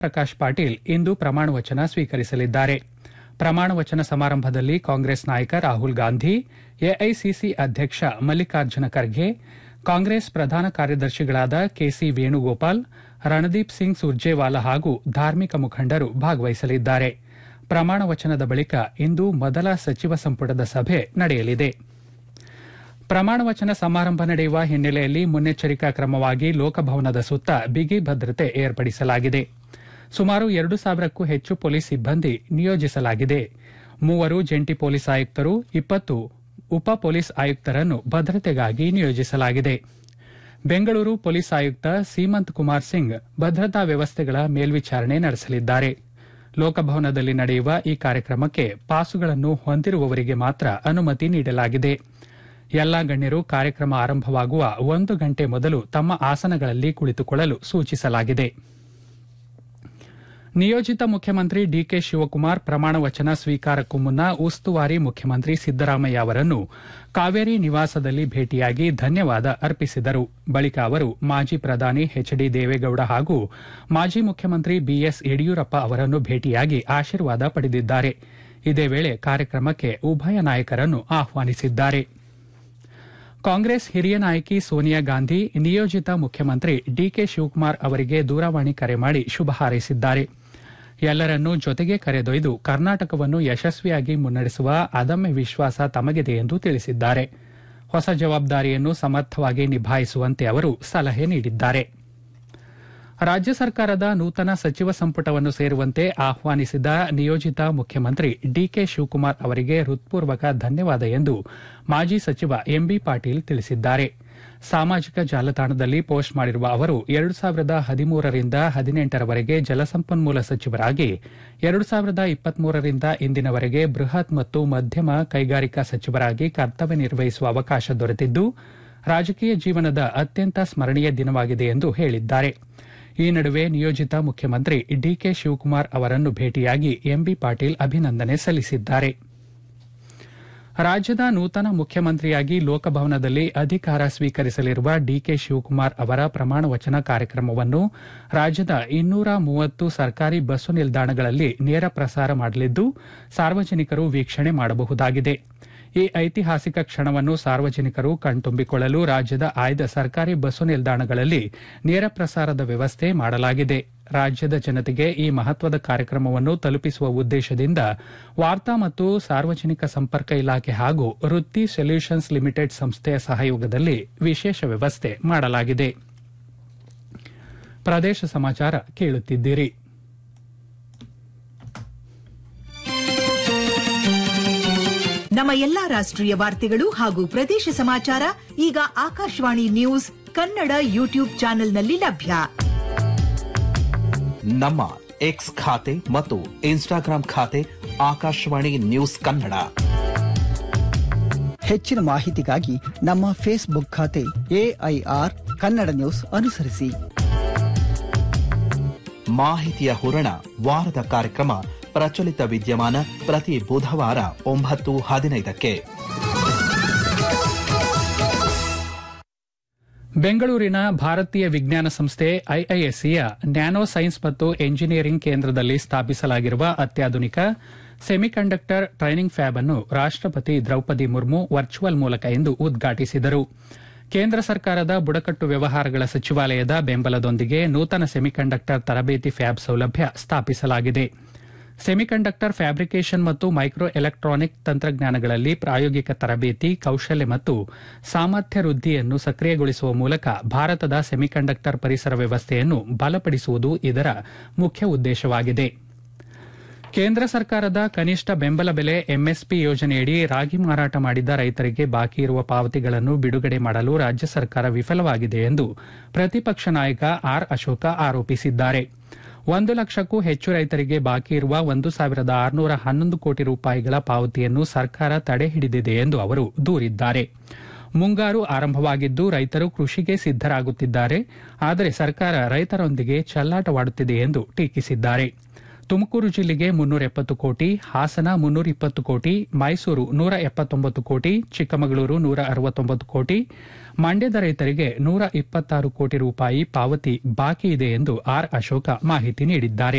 ಪ್ರಕಾಶ್ ಪಾಟೀಲ್ ಇಂದು ಪ್ರಮಾಣ ವಚನ ಸ್ವೀಕರಿಸಲಿದ್ದಾರೆ ಪ್ರಮಾಣ ವಚನ ಸಮಾರಂಭದಲ್ಲಿ ಕಾಂಗ್ರೆಸ್ ನಾಯಕ ರಾಹುಲ್ ಗಾಂಧಿ ಎಐಸಿಸಿ ಅಧ್ಯಕ್ಷ ಮಲ್ಲಿಕಾರ್ಜುನ ಖರ್ಗೆ ಕಾಂಗ್ರೆಸ್ ಪ್ರಧಾನ ಕಾರ್ಯದರ್ಶಿಗಳಾದ ಕೆಸಿ ವೇಣುಗೋಪಾಲ್ ರಣದೀಪ್ ಸಿಂಗ್ ಸುರ್ಜೇವಾಲಾ ಹಾಗೂ ಧಾರ್ಮಿಕ ಮುಖಂಡರು ಭಾಗವಹಿಸಲಿದ್ದಾರೆ ಪ್ರಮಾಣ ವಚನದ ಬಳಿಕ ಇಂದು ಮೊದಲ ಸಚಿವ ಸಂಪುಟದ ಸಭೆ ನಡೆಯಲಿದೆ ಪ್ರಮಾಣ ವಚನ ಸಮಾರಂಭ ನಡೆಯುವ ಹಿನ್ನೆಲೆಯಲ್ಲಿ ಮುನ್ನೆಚ್ಚರಿಕಾ ಕ್ರಮವಾಗಿ ಲೋಕಭವನದ ಸುತ್ತ ಬಿಗಿ ಭದ್ರತೆ ಏರ್ಪಡಿಸಲಾಗಿದೆ ಸುಮಾರು ಎರಡು ಸಾವಿರಕ್ಕೂ ಹೆಚ್ಚು ಪೊಲೀಸ್ ಸಿಬ್ಬಂದಿ ನಿಯೋಜಿಸಲಾಗಿದೆ ಮೂವರು ಜಂಟಿ ಪೊಲೀಸ್ ಆಯುಕ್ತರು ಇಪ್ಪತ್ತು ಉಪ ಪೊಲೀಸ್ ಆಯುಕ್ತರನ್ನು ಭದ್ರತೆಗಾಗಿ ನಿಯೋಜಿಸಲಾಗಿದೆ ಬೆಂಗಳೂರು ಪೊಲೀಸ್ ಆಯುಕ್ತ ಸೀಮಂತ್ ಕುಮಾರ್ ಸಿಂಗ್ ಭದ್ರತಾ ವ್ಯವಸ್ಥೆಗಳ ಮೇಲ್ವಿಚಾರಣೆ ನಡೆಸಲಿದ್ದಾರೆ ಲೋಕಭವನದಲ್ಲಿ ನಡೆಯುವ ಈ ಕಾರ್ಯಕ್ರಮಕ್ಕೆ ಪಾಸುಗಳನ್ನು ಹೊಂದಿರುವವರಿಗೆ ಮಾತ್ರ ಅನುಮತಿ ನೀಡಲಾಗಿದೆ ಎಲ್ಲಾ ಗಣ್ಯರು ಕಾರ್ಯಕ್ರಮ ಆರಂಭವಾಗುವ ಒಂದು ಗಂಟೆ ಮೊದಲು ತಮ್ಮ ಆಸನಗಳಲ್ಲಿ ಕುಳಿತುಕೊಳ್ಳಲು ಸೂಚಿಸಲಾಗಿದೆ ನಿಯೋಜಿತ ಮುಖ್ಯಮಂತ್ರಿ ಡಿಕೆ ಶಿವಕುಮಾರ್ ಪ್ರಮಾಣ ವಚನ ಸ್ವೀಕಾರಕ್ಕೂ ಮುನ್ನ ಉಸ್ತುವಾರಿ ಮುಖ್ಯಮಂತ್ರಿ ಸಿದ್ದರಾಮಯ್ಯ ಅವರನ್ನು ಕಾವೇರಿ ನಿವಾಸದಲ್ಲಿ ಭೇಟಿಯಾಗಿ ಧನ್ಯವಾದ ಅರ್ಪಿಸಿದರು ಬಳಿಕ ಅವರು ಮಾಜಿ ಪ್ರಧಾನಿ ಎಚ್ ಡಿ ದೇವೇಗೌಡ ಹಾಗೂ ಮಾಜಿ ಮುಖ್ಯಮಂತ್ರಿ ಬಿಎಸ್ ಯಡಿಯೂರಪ್ಪ ಅವರನ್ನು ಭೇಟಿಯಾಗಿ ಆಶೀರ್ವಾದ ಪಡೆದಿದ್ದಾರೆ ಇದೇ ವೇಳೆ ಕಾರ್ಯಕ್ರಮಕ್ಕೆ ಉಭಯ ನಾಯಕರನ್ನು ಆಹ್ವಾನಿಸಿದ್ದಾರೆ ಕಾಂಗ್ರೆಸ್ ಹಿರಿಯ ನಾಯಕಿ ಸೋನಿಯಾ ಗಾಂಧಿ ನಿಯೋಜಿತ ಮುಖ್ಯಮಂತ್ರಿ ಡಿಕೆ ಶಿವಕುಮಾರ್ ಅವರಿಗೆ ದೂರವಾಣಿ ಕರೆ ಮಾಡಿ ಶುಭ ಹಾರೈಸಿದ್ದಾರೆ ಎಲ್ಲರನ್ನೂ ಜೊತೆಗೆ ಕರೆದೊಯ್ದು ಕರ್ನಾಟಕವನ್ನು ಯಶಸ್ವಿಯಾಗಿ ಮುನ್ನಡೆಸುವ ಅದಮ್ಯ ವಿಶ್ವಾಸ ತಮಗಿದೆ ಎಂದು ತಿಳಿಸಿದ್ದಾರೆ ಹೊಸ ಜವಾಬ್ದಾರಿಯನ್ನು ಸಮರ್ಥವಾಗಿ ನಿಭಾಯಿಸುವಂತೆ ಅವರು ಸಲಹೆ ನೀಡಿದ್ದಾರೆ ರಾಜ್ಯ ಸರ್ಕಾರದ ನೂತನ ಸಚಿವ ಸಂಪುಟವನ್ನು ಸೇರುವಂತೆ ಆಹ್ವಾನಿಸಿದ ನಿಯೋಜಿತ ಮುಖ್ಯಮಂತ್ರಿ ಡಿಕೆ ಶಿವಕುಮಾರ್ ಅವರಿಗೆ ಹೃತ್ಪೂರ್ವಕ ಧನ್ಯವಾದ ಎಂದು ಮಾಜಿ ಸಚಿವ ಎಂಬಿ ಪಾಟೀಲ್ ತಿಳಿಸಿದ್ದಾರೆ ಸಾಮಾಜಿಕ ಜಾಲತಾಣದಲ್ಲಿ ಪೋಸ್ಟ್ ಮಾಡಿರುವ ಅವರು ಎರಡು ಸಾವಿರದ ಹದಿಮೂರರಿಂದ ಹದಿನೆಂಟರವರೆಗೆ ಜಲಸಂಪನ್ಮೂಲ ಸಚಿವರಾಗಿ ಎರಡು ಸಾವಿರದ ಇಪ್ಪತ್ಮೂರರಿಂದ ಇಂದಿನವರೆಗೆ ಬೃಹತ್ ಮತ್ತು ಮಧ್ಯಮ ಕೈಗಾರಿಕಾ ಸಚಿವರಾಗಿ ಕರ್ತವ್ಯ ನಿರ್ವಹಿಸುವ ಅವಕಾಶ ದೊರೆತಿದ್ದು ರಾಜಕೀಯ ಜೀವನದ ಅತ್ಯಂತ ಸ್ಮರಣೀಯ ದಿನವಾಗಿದೆ ಎಂದು ಹೇಳಿದ್ದಾರೆ ಈ ನಡುವೆ ನಿಯೋಜಿತ ಮುಖ್ಯಮಂತ್ರಿ ಡಿಕೆ ಶಿವಕುಮಾರ್ ಅವರನ್ನು ಭೇಟಿಯಾಗಿ ಎಂಬಿ ಪಾಟೀಲ್ ಅಭಿನಂದನೆ ಸಲ್ಲಿಸಿದ್ದಾರೆ ರಾಜ್ಯದ ನೂತನ ಮುಖ್ಯಮಂತ್ರಿಯಾಗಿ ಲೋಕಭವನದಲ್ಲಿ ಅಧಿಕಾರ ಸ್ವೀಕರಿಸಲಿರುವ ಡಿಕೆ ಶಿವಕುಮಾರ್ ಅವರ ಪ್ರಮಾಣ ವಚನ ಕಾರ್ಯಕ್ರಮವನ್ನು ರಾಜ್ಯದ ಇನ್ನೂರ ಮೂವತ್ತು ಸರ್ಕಾರಿ ಬಸ್ಸು ನಿಲ್ದಾಣಗಳಲ್ಲಿ ನೇರ ಪ್ರಸಾರ ಮಾಡಲಿದ್ದು ಸಾರ್ವಜನಿಕರು ವೀಕ್ಷಣೆ ಮಾಡಬಹುದಾಗಿದೆ ಈ ಐತಿಹಾಸಿಕ ಕ್ಷಣವನ್ನು ಸಾರ್ವಜನಿಕರು ಕಣ್ತುಂಬಿಕೊಳ್ಳಲು ರಾಜ್ಯದ ಆಯ್ದ ಸರ್ಕಾರಿ ಬಸ್ಸು ನಿಲ್ದಾಣಗಳಲ್ಲಿ ನೇರ ಪ್ರಸಾರದ ವ್ಯವಸ್ಥೆ ಮಾಡಲಾಗಿದೆ ರಾಜ್ಯದ ಜನತೆಗೆ ಈ ಮಹತ್ವದ ಕಾರ್ಯಕ್ರಮವನ್ನು ತಲುಪಿಸುವ ಉದ್ದೇಶದಿಂದ ವಾರ್ತಾ ಮತ್ತು ಸಾರ್ವಜನಿಕ ಸಂಪರ್ಕ ಇಲಾಖೆ ಹಾಗೂ ವೃತ್ತಿ ಸೊಲ್ಯೂಷನ್ಸ್ ಲಿಮಿಟೆಡ್ ಸಂಸ್ಥೆಯ ಸಹಯೋಗದಲ್ಲಿ ವಿಶೇಷ ವ್ಯವಸ್ಥೆ ಮಾಡಲಾಗಿದೆ ಪ್ರದೇಶ ಸಮಾಚಾರ ಕೇಳುತ್ತಿದ್ದೀರಿ ನಮ್ಮ ಎಲ್ಲಾ ರಾಷ್ಟ್ರೀಯ ವಾರ್ತೆಗಳು ಹಾಗೂ ಪ್ರದೇಶ ಸಮಾಚಾರ ಈಗ ಆಕಾಶವಾಣಿ ನ್ಯೂಸ್ ಕನ್ನಡ ಯೂಟ್ಯೂಬ್ ಚಾನೆಲ್ನಲ್ಲಿ ಲಭ್ಯ ನಮ್ಮ ಎಕ್ಸ್ ಖಾತೆ ಮತ್ತು ಇನ್ಸ್ಟಾಗ್ರಾಂ ಖಾತೆ ಆಕಾಶವಾಣಿ ನ್ಯೂಸ್ ಕನ್ನಡ ಹೆಚ್ಚಿನ ಮಾಹಿತಿಗಾಗಿ ನಮ್ಮ ಫೇಸ್ಬುಕ್ ಖಾತೆ ಎಐಆರ್ ಕನ್ನಡ ನ್ಯೂಸ್ ಅನುಸರಿಸಿ ಮಾಹಿತಿಯ ಹೂರಣ ವಾರದ ಕಾರ್ಯಕ್ರಮ ಪ್ರಚಲಿತ ವಿದ್ಯಮಾನ ಪ್ರತಿ ಬುಧವಾರ ಒಂಬತ್ತು ಹದಿನೈದಕ್ಕೆ ಬೆಂಗಳೂರಿನ ಭಾರತೀಯ ವಿಜ್ಞಾನ ಸಂಸ್ಥೆ ಐಐಎಸ್ಸಿಯ ನ್ಯಾನೋ ಸೈನ್ಸ್ ಮತ್ತು ಎಂಜಿನಿಯರಿಂಗ್ ಕೇಂದ್ರದಲ್ಲಿ ಸ್ಥಾಪಿಸಲಾಗಿರುವ ಅತ್ಯಾಧುನಿಕ ಸೆಮಿಕಂಡಕ್ಟರ್ ಟ್ರೈನಿಂಗ್ ಫ್ಯಾಬ್ ಅನ್ನು ರಾಷ್ಟಪತಿ ದ್ರೌಪದಿ ಮುರ್ಮು ವರ್ಚುವಲ್ ಮೂಲಕ ಇಂದು ಉದ್ಘಾಟಿಸಿದರು ಕೇಂದ್ರ ಸರ್ಕಾರದ ಬುಡಕಟ್ಟು ವ್ಯವಹಾರಗಳ ಸಚಿವಾಲಯದ ಬೆಂಬಲದೊಂದಿಗೆ ನೂತನ ಸೆಮಿಕಂಡಕ್ಟರ್ ತರಬೇತಿ ಫ್ಯಾಬ್ ಸೌಲಭ್ಯ ಸ್ಥಾಪಿಸಲಾಗಿದೆ ಸೆಮಿಕಂಡಕ್ಟರ್ ಫ್ಯಾಬ್ರಿಕೇಷನ್ ಮತ್ತು ಮೈಕ್ರೋ ಎಲೆಕ್ಟ್ರಾನಿಕ್ ತಂತ್ರಜ್ಞಾನಗಳಲ್ಲಿ ಪ್ರಾಯೋಗಿಕ ತರಬೇತಿ ಕೌಶಲ್ಯ ಮತ್ತು ಸಾಮರ್ಥ್ಯ ವೃದ್ಧಿಯನ್ನು ಸಕ್ರಿಯಗೊಳಿಸುವ ಮೂಲಕ ಭಾರತದ ಸೆಮಿಕಂಡಕ್ಟರ್ ಪರಿಸರ ವ್ಯವಸ್ಥೆಯನ್ನು ಬಲಪಡಿಸುವುದು ಇದರ ಮುಖ್ಯ ಉದ್ದೇಶವಾಗಿದೆ ಕೇಂದ್ರ ಸರ್ಕಾರದ ಕನಿಷ್ಠ ಬೆಂಬಲ ಬೆಲೆ ಎಂಎಸ್ಪಿ ಯೋಜನೆಯಡಿ ರಾಗಿ ಮಾರಾಟ ಮಾಡಿದ ರೈತರಿಗೆ ಬಾಕಿ ಇರುವ ಪಾವತಿಗಳನ್ನು ಬಿಡುಗಡೆ ಮಾಡಲು ರಾಜ್ಯ ಸರ್ಕಾರ ವಿಫಲವಾಗಿದೆ ಎಂದು ಪ್ರತಿಪಕ್ಷ ನಾಯಕ ಆರ್ ಅಶೋಕ ಆರೋಪಿಸಿದ್ದಾರೆ ಒಂದು ಲಕ್ಷಕ್ಕೂ ಹೆಚ್ಚು ರೈತರಿಗೆ ಬಾಕಿ ಇರುವ ಒಂದು ಸಾವಿರದ ಆರುನೂರ ಹನ್ನೊಂದು ಕೋಟಿ ರೂಪಾಯಿಗಳ ಪಾವತಿಯನ್ನು ಸರ್ಕಾರ ತಡೆ ಹಿಡಿದಿದೆ ಎಂದು ಅವರು ದೂರಿದ್ದಾರೆ ಮುಂಗಾರು ಆರಂಭವಾಗಿದ್ದು ರೈತರು ಕೃಷಿಗೆ ಸಿದ್ದರಾಗುತ್ತಿದ್ದಾರೆ ಆದರೆ ಸರ್ಕಾರ ರೈತರೊಂದಿಗೆ ಚೆಲ್ಲಾಟವಾಡುತ್ತಿದೆ ಎಂದು ಟೀಕಿಸಿದ್ದಾರೆ ತುಮಕೂರು ಜಿಲ್ಲೆಗೆ ಮುನ್ನೂರ ಎಪ್ಪತ್ತು ಕೋಟಿ ಹಾಸನ ಮುನ್ನೂರ ಇಪ್ಪತ್ತು ಕೋಟಿ ಮೈಸೂರು ನೂರ ಎಪ್ಪತ್ತೊಂಬತ್ತು ಕೋಟಿ ಚಿಕ್ಕಮಗಳೂರು ನೂರ ಅರವತ್ತೊಂಬತ್ತು ಕೋಟಿ ಮಂಡ್ಯದ ರೈತರಿಗೆ ನೂರ ಇಪ್ಪತ್ತಾರು ಕೋಟಿ ರೂಪಾಯಿ ಪಾವತಿ ಬಾಕಿ ಇದೆ ಎಂದು ಆರ್ ಅಶೋಕ ಮಾಹಿತಿ ನೀಡಿದ್ದಾರೆ